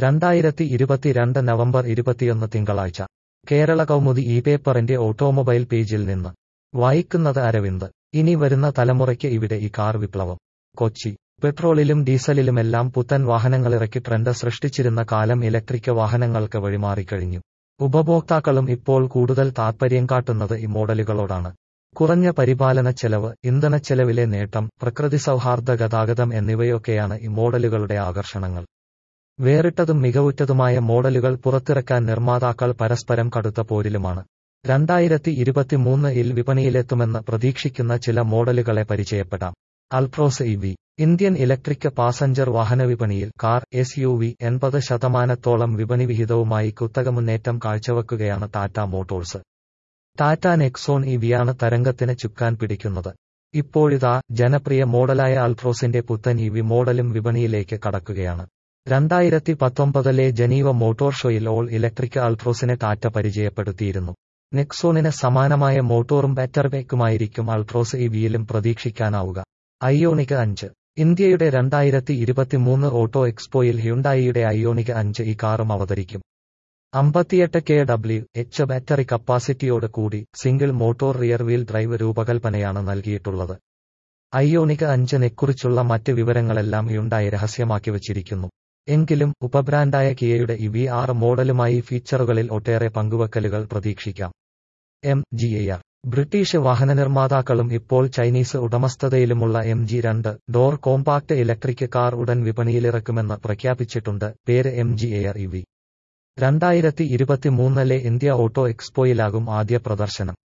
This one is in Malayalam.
രണ്ടായിരത്തി ഇരുപത്തിരണ്ട് നവംബർ ഇരുപത്തിയൊന്ന് തിങ്കളാഴ്ച കേരള കൗമുദി ഈ പേപ്പറിന്റെ ഓട്ടോമൊബൈൽ പേജിൽ നിന്ന് വായിക്കുന്നത് അരവിന്ദ് ഇനി വരുന്ന തലമുറയ്ക്ക് ഇവിടെ ഈ കാർ വിപ്ലവം കൊച്ചി പെട്രോളിലും ഡീസലിലുമെല്ലാം പുത്തൻ വാഹനങ്ങളിറക്കി ട്രെൻഡ് സൃഷ്ടിച്ചിരുന്ന കാലം ഇലക്ട്രിക് വാഹനങ്ങൾക്ക് വഴിമാറിക്കഴിഞ്ഞു ഉപഭോക്താക്കളും ഇപ്പോൾ കൂടുതൽ താൽപര്യം കാട്ടുന്നത് ഈ മോഡലുകളോടാണ് കുറഞ്ഞ പരിപാലന ചെലവ് ഇന്ധനച്ചെലവിലെ നേട്ടം പ്രകൃതി സൗഹാർദ്ദ ഗതാഗതം എന്നിവയൊക്കെയാണ് ഈ മോഡലുകളുടെ ആകർഷണങ്ങൾ വേറിട്ടതും മികവുറ്റതുമായ മോഡലുകൾ പുറത്തിറക്കാൻ നിർമ്മാതാക്കൾ പരസ്പരം കടുത്ത പോരിലുമാണ് രണ്ടായിരത്തി ഇരുപത്തിമൂന്നിൽ വിപണിയിലെത്തുമെന്ന് പ്രതീക്ഷിക്കുന്ന ചില മോഡലുകളെ പരിചയപ്പെടാം Altroz E V Indian electric passenger വാഹന വിപണിയിൽ കാർ എസ് യു വി എൺപത് ശതമാനത്തോളം വിപണി വിഹിതവുമായി കുത്തക മുന്നേറ്റം കാഴ്ചവെക്കുകയാണ് Tata Motors Tata Nexon E വിയാണ് തരംഗത്തിന് ചുക്കാൻ പിടിക്കുന്നത് ഇപ്പോഴിതാ ജനപ്രിയ മോഡലായ അൾട്രോസിന്റെ പുത്തൻ ഇ വി മോഡലും വിപണിയിലേക്ക് കടക്കുകയാണ് രണ്ടായിരത്തി പത്തൊമ്പതിലെ ജനീവ മോട്ടോർ ഷോയിൽ ഓൾ ഇലക്ട്രിക് അൾട്രോസിനെ ടാറ്റ പരിചയപ്പെടുത്തിയിരുന്നു നെക്സോണിന് സമാനമായ മോട്ടോറും ബാറ്ററിബേക്കുമായിരിക്കും അൾട്രോസ് ഇ വിയിലും പ്രതീക്ഷിക്കാനാവുക അയോണിക് അഞ്ച് ഇന്ത്യയുടെ രണ്ടായിരത്തി ഇരുപത്തിമൂന്ന് ഓട്ടോ എക്സ്പോയിൽ ഹ്യുണ്ടായിയുടെ അയോണിക് അഞ്ച് ഈ കാറും അവതരിക്കും അമ്പത്തിയെട്ട് കെ ഡബ്ല്യു എച്ച് ബാറ്ററി കപ്പാസിറ്റിയോട് കൂടി single motor rear wheel drive രൂപകൽപ്പനയാണ് നൽകിയിട്ടുള്ളത് അയോണിക് അഞ്ചിനെക്കുറിച്ചുള്ള മറ്റ് വിവരങ്ങളെല്ലാം ഹ്യുണ്ടായി രഹസ്യമാക്കി വച്ചിരിക്കുന്നു എങ്കിലും ഉപബ്രാൻഡായ കിയയുടെ ഇ വി ആറ് മോഡലുമായി ഫീച്ചറുകളിൽ ഒട്ടേറെ പങ്കുവെക്കലുകൾ പ്രതീക്ഷിക്കാം എം ജി എ ആർ ബ്രിട്ടീഷ് വാഹന നിർമ്മാതാക്കളും ഇപ്പോൾ ചൈനീസ് ഉടമസ്ഥതയിലുമുള്ള എം ജി രണ്ട് ഡോർ കോമ്പാക്ട് ഇലക്ട്രിക് കാർ ഉടൻ വിപണിയിലിറക്കുമെന്ന് പ്രഖ്യാപിച്ചിട്ടുണ്ട് പേര് M G air E V രണ്ടായിരത്തി ഇരുപത്തിമൂന്നിലെ ഇന്ത്യ ഓട്ടോ എക്സ്പോയിലാകും ആദ്യ പ്രദർശനം